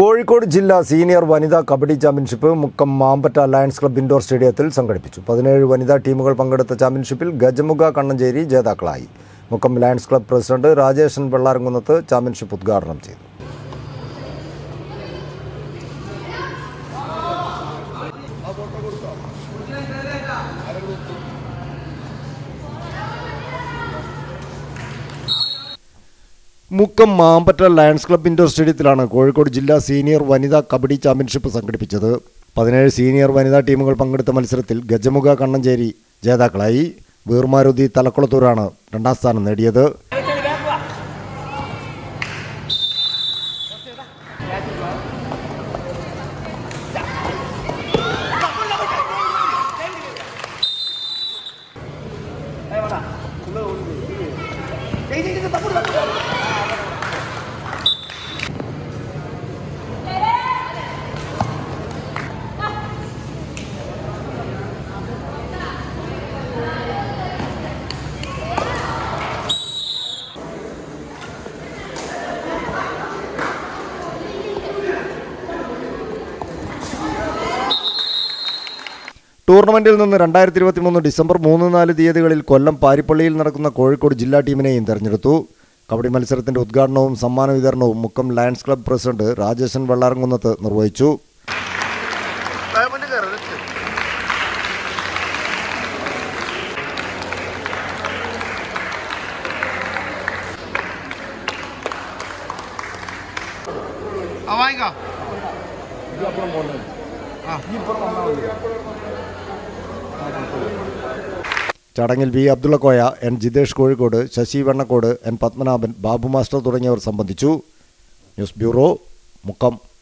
കോഴിക്കോട് ജില്ലാ സീനിയർ വനിതാ kabaddi championship Mukkam Mampatta Lions club indoor സ്റ്റേഡിയത്തിൽ സംഘടിപ്പിച്ചു പതിനേഴ് വനിതാ ടീമുകൾ പങ്കെടുത്ത ചാമ്പ്യൻഷിപ്പിൽ ഗജമുഖ കണ്ണഞ്ചേരി ജേതാക്കളായി Mukkam Lions club president Rajeshan Vellaramkunnath championship ഉദ്ഘാടനം ചെയ്തു Mukkam Mampatta Lions club indoor സ്റ്റേഡിയത്തിലാണ് കോഴിക്കോട് ജില്ലാ സീനിയർ വനിതാ കബഡി ചാമ്പ്യൻഷിപ്പ് സംഘടിപ്പിച്ചത് പതിനേഴ് സീനിയർ വനിതാ ടീമുകൾ പങ്കെടുത്ത മത്സരത്തിൽ ഗജമുഖ കണ്ണഞ്ചേരി ജേതാക്കളായി വീർമാരുതി തലക്കുളത്തൂരാണ് രണ്ടാം സ്ഥാനം നേടിയത് ടൂർണമെന്റിൽ നിന്ന് രണ്ടായിരത്തി ഇരുപത്തി മൂന്ന് ഡിസംബർ മൂന്ന് നാല് തീയതികളിൽ കൊല്ലം പാരിപ്പള്ളിയിൽ നടക്കുന്ന കോഴിക്കോട് ജില്ലാ ടീമിനെയും തെരഞ്ഞെടുത്തു കബഡി മത്സരത്തിന്റെ ഉദ്ഘാടനവും സമ്മാന വിതരണവും Mukkam Lions club president Rajesan Vellaramkunnath നിർവഹിച്ചു ഡയമണ്ട് കയറി ആ വാങ്ങിക്കോ ചടങ്ങിൽ V Abdullakoya N Jithesh Kozhikode Sasi Vennakkode N Padmanabhan Babu master തുടങ്ങിയവർ സംബന്ധിച്ചു ന്യൂസ് ബ്യൂറോ മുക്കം